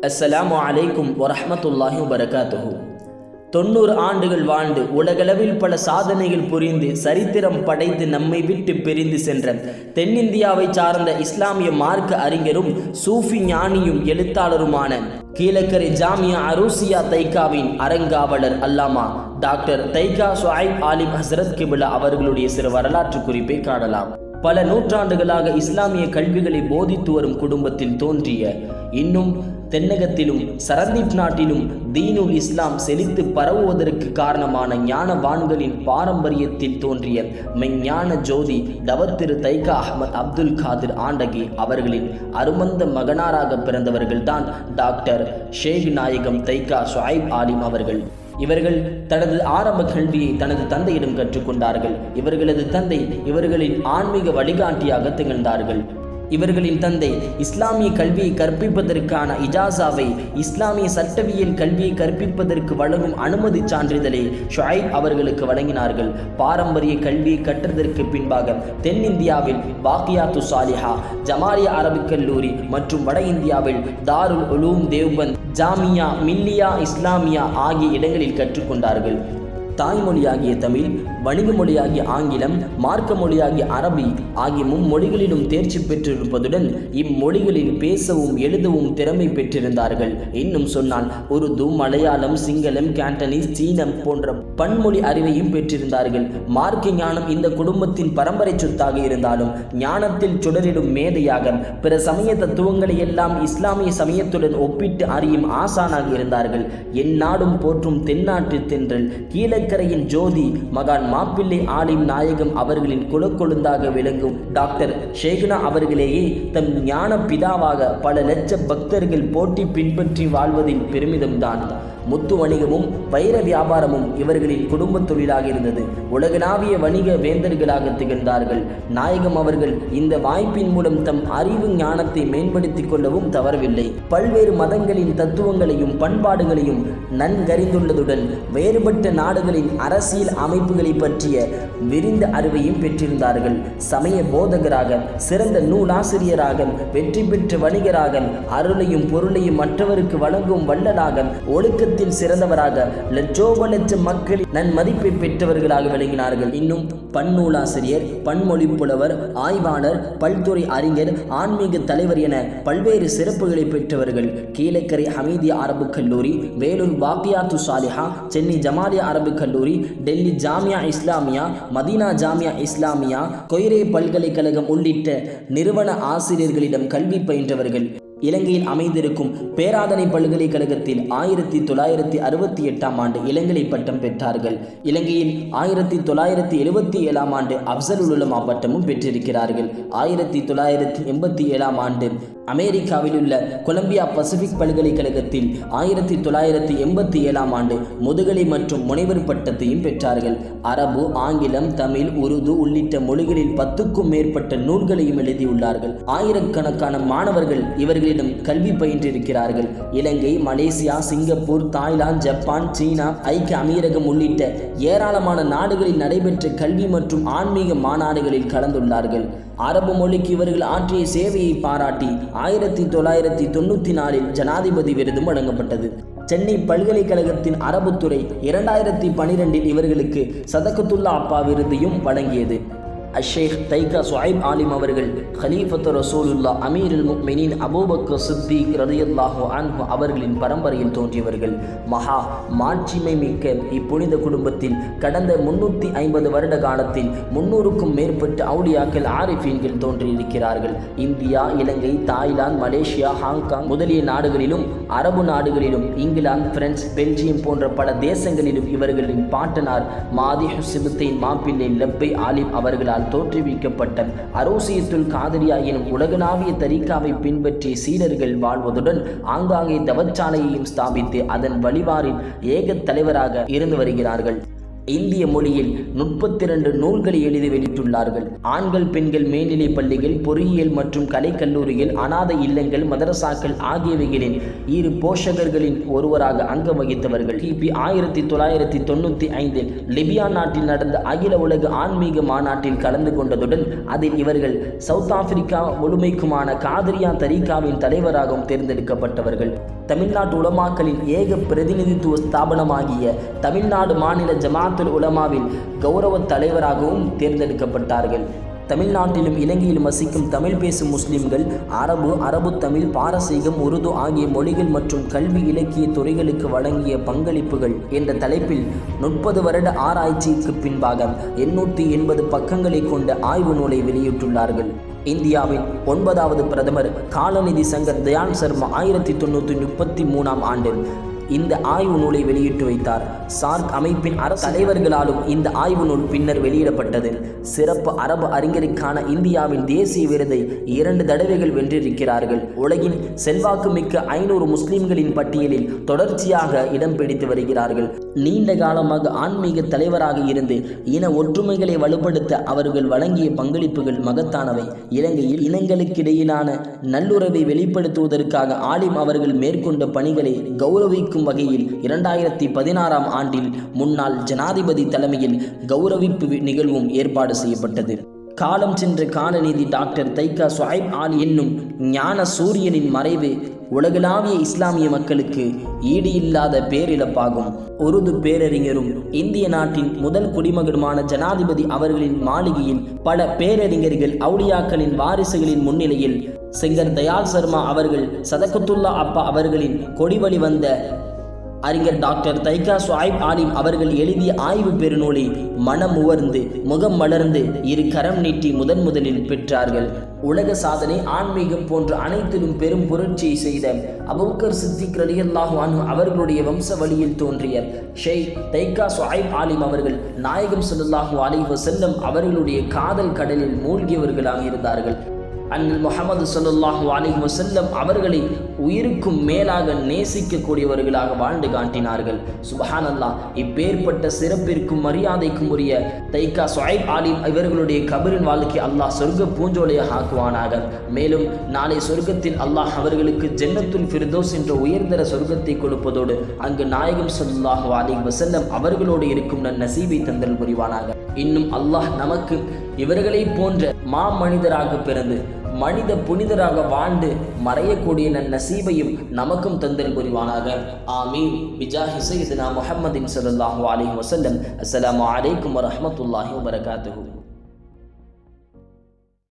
அஸ்ஸலாமு அலைக்கும் வரஹ்மத்துல்லாஹி வபரகாத்துஹு தொண்ணூறு ஆண்டுகள் வாழ்ந்து உலகளவில் பல சாதனைகள் புரிந்து சரித்திரம் படைத்து நம்மை விட்டு பிரிந்து சென்ற தென்னிந்தியாவை சார்ந்த இஸ்லாமிய மார்க்க அறிஞரும் சூஃபி ஞானியும் எழுத்தாளருமான கீழக்கரை ஜாமியா அரூசியா தைக்காவின் அரங்காவலர் அல்லாமா டாக்டர் தைகா சுஹைப் ஆலிம் ஹசரத் கிபிலா அவர்களுடைய சிறு வரலாற்று குறிப்பை காணலாம் பல நூற்றாண்டுகளாக இஸ்லாமிய கல்விகளை போதித்து வரும் குடும்பத்தில் தோன்றிய இன்னும் தென்னகத்திலும் சரந்தீப் நாட்டிலும் தீனுல் இஸ்லாம் செழித்து பரவுவதற்கு காரணமான ஞானவான்களின் பாரம்பரியத்தில் தோன்றிய மெஞ்ஞான ஜோதி தவத்திரு தைகா அஹ்மத் அப்துல் காதிர் ஆண்டகி அவர்களின் அருமந்த மகனாராக பிறந்தவர்கள்தான் டாக்டர் ஷேக் நாயகம் தைகா ஷுஐப் ஆலிம் அவர்கள் இவர்கள் தனது ஆரம்ப கல்வியை தனது தந்தையிடம் கற்றுக்கொண்டார்கள் இவர்களது தந்தை இவர்களின் ஆன்மீக வழிகாட்டியாக திகழ்ந்தார்கள் இவர்களின் தந்தை இஸ்லாமிய கல்வியை கற்பிப்பதற்கான இஜாசாவை இஸ்லாமிய சட்டவியல் கல்வியை கற்பிப்பதற்கு வழங்கும் அனுமதி சான்றிதழை ஷுஐப் அவர்களுக்கு வழங்கினார்கள் பாரம்பரிய கல்வியை கற்றதற்கு பின்பாக தென்னிந்தியாவில் பாக்கியாத்து சாலிஹா ஜமாலியா அரபிக் கல்லூரி மற்றும் வட இந்தியாவில் தாருல் உலூம் தேவ்பந்த் ஜாமியா மில்லியா இஸ்லாமியா ஆகிய இடங்களில் கற்றுக்கொண்டார்கள் தாய்மொழியாகிய தமிழ் வணிக மொழியாகிய ஆங்கிலம் மார்க்க மொழியாகிய அரபி ஆகிய மும்மொழிகளிலும் தேர்ச்சி பெற்றிருப்பதுடன் இம்மொழிகளில் பேசவும் எழுதவும் திறமை பெற்றிருந்தார்கள் இன்னும் சொன்னால் உருது மலையாளம் சிங்களம் கேண்டனீஸ் சீனம் போன்ற பன்மொழி அறிவையும் பெற்றிருந்தார்கள் மார்க்க ஞானம் இந்த குடும்பத்தின் பரம்பரை சொத்தாக இருந்தாலும் ஞானத்தில் சுடரிடும் மேதையாக பிற சமய தத்துவங்களை எல்லாம் இஸ்லாமிய சமயத்துடன் ஒப்பிட்டு அறியும் ஆசானாக இருந்தார்கள் எந்நாடும் போற்றும் தென்னாட்டு தென்றல் கீழக்கரையின் ஜோதி மகான் மாப்பிள்ளை ஆலிம் நாயகம் அவர்களின் குலக்கொழுந்தாக விளங்கும் டாக்டர் ஷேகுனா அவர்களேயே தம் ஞான பிதாவாக பல லட்ச பக்தர்கள் போட்டி பின்பற்றி வாழ்வதின் பெருமிதம்தான் முத்து வணிகமும் வைர வியாபாரமும் இவர்களின் குடும்ப தொழிலாக இருந்தது உலகளாவிய வணிக வேந்தர்களாக திகழ்ந்தார்கள் நாயகம் அவர்கள் இந்த வாய்ப்பின் மூலம் தம் அறிவு ஞானத்தை மேம்படுத்திக் கொள்ளவும் தவறவில்லை பல்வேறு மதங்களின் தத்துவங்களையும் பண்பாடுகளையும் நன்கறிந்துள்ளதுடன் வேறுபட்ட நாடுகளின் அரசியல் அமைப்புகளை பற்றிய விரிந்த அறிவையும் பெற்றிருந்தார்கள் சமய போதகராக சிறந்த நூலாசிரியராக வெற்றி பெற்ற வணிகராக அருளையும் பொருளையும் மற்றவருக்கு வழங்கும் வல்லலாக ஒழுக்கத்தில் சிறந்தவராக லட்சோப லட்ச மக்களின் நன்மதிப்பை பெற்றவர்களாக விளங்கினார்கள் இன்னும் பன்னூலாசிரியர் பன்மொழி புலவர் ஆய்வாளர் பல்துறை அறிஞர் ஆன்மீக தலைவர் என பல்வேறு சிறப்புகளை பெற்றவர்கள் கீழக்கரை ஹமீதியா அரபு கல்லூரி வேலூர் பாக்கியாத்து சாலிஹா சென்னை ஜமாலியா அரபு கல்லூரி Delhi Jamia Islamia Medina Jamia Islamia கொய்ரே பல்கலைக்கழகம் உள்ளிட்ட நிறுவன ஆசிரியர்களிடம் கல்வி பயின்றவர்கள் இலங்கையில் அமைந்திருக்கும் பேராதனை பல்கலைக்கழகத்தில் ஆயிரத்தி தொள்ளாயிரத்தி அறுபத்தி எட்டாம் ஆண்டு இளங்கலை பட்டம் பெற்றார்கள் இலங்கையில் ஆயிரத்தி தொள்ளாயிரத்தி எழுபத்தி ஏழாம் ஆண்டு அப்சல் உலமா பட்டமும் பெற்றிருக்கிறார்கள் ஆயிரத்தி தொள்ளாயிரத்தி எண்பத்தி ஏழாம் ஆண்டு அமெரிக்காவில் உள்ள கொலம்பியா பசிபிக் பல்கலைக்கழகத்தில் ஆயிரத்தி தொள்ளாயிரத்தி எண்பத்தி ஏழாம் ஆண்டு முதுகலை மற்றும் முனைவர் பட்டத்தையும் பெற்றார்கள் அரபு ஆங்கிலம் தமிழ் உருது உள்ளிட்ட மொழிகளில் பத்துக்கும் மேற்பட்ட நூல்களையும் எழுதியுள்ளார்கள் ஆயிரக்கணக்கான மாணவர்கள் இவர்களிடம் கல்வி பயின்றிருக்கிறார்கள் இலங்கை மலேசியா சிங்கப்பூர் தாய்லாந்து ஜப்பான் சீனா ஐக்கிய அமீரகம் உள்ளிட்ட ஏராளமான நாடுகளில் நடைபெற்ற கல்வி மற்றும் ஆன்மீக மாநாடுகளில் கலந்துள்ளார்கள் அரபு மொழிக்கு இவர்கள் ஆற்றிய சேவையை பாராட்டி ஆயிரத்தி தொள்ளாயிரத்தி தொண்ணூற்றி நாலில் ஜனாதிபதி விருதும் வழங்கப்பட்டது சென்னை பல்கலைக்கழகத்தின் அரபுத்துறை இரண்டாயிரத்தி பனிரெண்டில் இவர்களுக்கு சதகத்துல்லா அப்பா விருதையும் வழங்கியது அஷேக் தைகா சுஹைப் ஆலிம் அவர்கள் ஹலீஃபத் ரசூலுல்லா அமீருல் முக்மினின் அபூபக்கர் சித்திக் ரதியல்லாஹு அன்ஹு அவர்களின் பரம்பரையில் தோன்றியவர்கள் மகா மாட்சிமை மிக்க இப்புனித குடும்பத்தில் கடந்த முன்னூற்றி ஐம்பது வருட காலத்தில் முன்னூறுக்கும் மேற்பட்ட அவுலியாக்கள் ஆரிஃபீன்கள் தோன்றியிருக்கிறார்கள் இந்தியா இலங்கை தாய்லாந்து மலேசியா ஹாங்காங் முதலிய நாடுகளிலும் அரபு நாடுகளிலும் இங்கிலாந்து பிரான்ஸ் பெல்ஜியம் போன்ற பல தேசங்களிலும் இவர்களின் பாட்டனார் மாதி ஹுசிபுத்தைன் மாப்பிள்ளை லப்பை ஆலிம் அவர்களால் அவர்களால் தோற்றுவிக்கப்பட்ட அரோசியத்துல் காதரியா எனும் உலகளாவிய தரிகாவை பின்பற்றிய சீடர்கள் வாழ்வதுடன் ஆங்காங்கே தவச்சாலையையும் ஸ்தாபித்து அதன் வழிபாரின் ஏக தலைவராக இருந்து வருகிறார்கள் இந்திய மொழியில் முப்பத்தி இரண்டு நூல்களை எழுதி வெளியிட்டுள்ளார்கள் ஆண்கள் பெண்கள் மேல்நிலைப் பள்ளிகள் பொறியியல் மற்றும் கலைக்கல்லூரிகள் அனாதை இல்லங்கள் மதரசாக்கள் ஆகியவைகளின் இரு போஷகர்களின் ஒருவராக அங்கம் வகித்தவர்கள் கிபி ஆயிரத்தி தொள்ளாயிரத்தி தொண்ணூற்றி ஐந்தில் லிபியா நாட்டில் நடந்த அகில உலக ஆன்மீக மாநாட்டில் கலந்து கொண்டதுடன் அதில் இவர்கள் சவுத் ஆப்பிரிக்கா முழுமைக்குமான காதிரியா தரீகாவின் தலைவராகவும் தேர்ந்தெடுக்கப்பட்டவர்கள் தமிழ்நாட்டு உலமாக்களின் ஏக பிரதிநிதித்துவ ஸ்தாபனமாகிய தமிழ்நாடு மாநில ஜமாத்துல் உலமாவில் கௌரவ தலைவராகவும் தேர்ந்தெடுக்கப்பட்டார்கள் தமிழ்நாட்டிலும் இலங்கையிலும் வசிக்கும் தமிழ் பேசும் முஸ்லிம்கள் அரபு அரபு தமிழ் பாரசீகம் உருது ஆகிய மொழிகள் மற்றும் கல்வி இலக்கிய துறைகளுக்கு வழங்கிய பங்களிப்புகள் என்ற தலைப்பில் முப்பது வருட ஆராய்ச்சிக்கு பின்பாக எண்ணூற்றி எண்பது பக்கங்களை கொண்ட ஆய்வு நூலை வெளியிட்டுள்ளார்கள் இந்தியாவின் ஒன்பதாவது பிரதமர் காலநிதி சங்கர் தயான் சர்மா ஆயிரத்தி தொண்ணூற்றி முப்பத்தி மூணாம் ஆண்டு இந்த ஆய்வு நூலை வெளியிட்டு வைத்தார் சார்க் அமைப்பின் அரசு தலைவர்களாலும் இந்த ஆய்வு நூல் பின்னர் வெளியிடப்பட்டது சிறப்பு அரபு அறிஞருக்கான இந்தியாவின் தேசிய விருதை இரண்டு தடவைகள் வென்றிருக்கிறார்கள் உலகின் செல்வாக்கு மிக்க ஐநூறு முஸ்லிம்களின் பட்டியலில் தொடர்ச்சியாக இடம் பிடித்து வருகிறார்கள் நீண்ட காலமாக ஆன்மீக தலைவராக இருந்து இன ஒற்றுமைகளை வலுப்படுத்த அவர்கள் வழங்கிய பங்களிப்புகள் மகத்தானவை இலங்கையில் இனங்களுக்கிடையிலான நல்லுறவை வெளிப்படுத்துவதற்காக ஆலிம் அவர்கள் மேற்கொண்ட பணிகளை கௌரவிக்கும் வகையில் இரண்டாயிரத்தி பதினாறாம் ஆண்டில் முன்னாள் ஜனாதிபதி தலைமையில் கௌரவிப்பு நிகழ்வும் ஏற்பாடு செய்யப்பட்டது காலம் சென்ற காலநீதி டாக்டர் தைக்கா சுஹைப் ஆல் என்னும் ஞான சூரியனின் மறைவு உலகளாவிய இஸ்லாமிய மக்களுக்கு ஈடு இல்லாத பேரிழப்பாகும் உருது பேரறிஞரும் இந்திய நாட்டின் முதல் குடிமகனுமான ஜனாதிபதி அவர்களின் மாளிகையில் பல பேரறிஞர்கள் அவுளியாக்களின் வாரிசுகளின் முன்னிலையில் செங்கர் தயாள் சர்மா அவர்கள் சதகத்துல்லா அப்பா அவர்களின் கொடிவழி வந்த அறிஞர் டாக்டர் தைகா சுவாயிப் ஆலிம் அவர்கள் எழுதிய ஆய்வு பெருநூலை மனம் உவர்ந்து முகம் மலர்ந்து இரு கரம் நீட்டி முதன் முதலில் பெற்றார்கள் உலக சாதனை ஆன்மீகம் போன்ற அனைத்திலும் பெரும் புரட்சியை செய்த அபுபக்கர் சித்திக் ரலியல்லாஹு அன்ஹு அவர்களுடைய வம்ச வழியில் தோன்றிய ஷெய் தைகா சுஹைப் ஆலிம் அவர்கள் நாயகம் ஸல்லல்லாஹு அலைஹி வஸல்லம் அவர்களுடைய காதல் கடலில் மூழ்கியவர்களாக இருந்தார்கள் அண்ணல் முகமது ஸல்லல்லாஹு அலைஹி வஸல்லம் அவர்களை உயிருக்கும் மேலாக நேசிக்கக்கூடியவர்களாக வாழ்ந்து காட்டினார்கள் சுபஹானல்லாஹ் இப்பேற்பட்ட சிறப்பிற்கும் மரியாதைக்கும் உரிய தைக்கா சுஹைப் ஆலிம் இவர்களுடைய கபரின் வாழ்க்கை அல்லாஹ் சொர்க்க பூஞ்சோலையாக ஆக்குவானாக மேலும் நாளை சொர்க்கத்தில் அல்லாஹ் அவர்களுக்கு ஜன்னத்துல் ஃபிர்தோஸ் என்ற உயர்தர சொர்க்கத்தை கொடுப்பதோடு அங்கு நாயகம் ஸல்லல்லாஹு அலைஹி வஸல்லம் அவர்களோடு இருக்கும் நன் நசீபை தந்தல் புரிவானாக இன்னும் அல்லாஹ் நமக்கு இவர்களை போன்ற மாமனிதராக பிறந்து மனித புனிதராக வாழ்ந்து மறையக்கூடிய நன் நசீபையும் நமக்கும் தந்தல் புரிவானாக ஆமீன் பிஜாஹி சையதுனா முஹம்மதின் ஸல்லல்லாஹு அலைஹி வஸல்லம் அஸ்ஸலாமு அலைக்கும் வரஹ்மத்துல்லாஹி வபரகாத்துஹு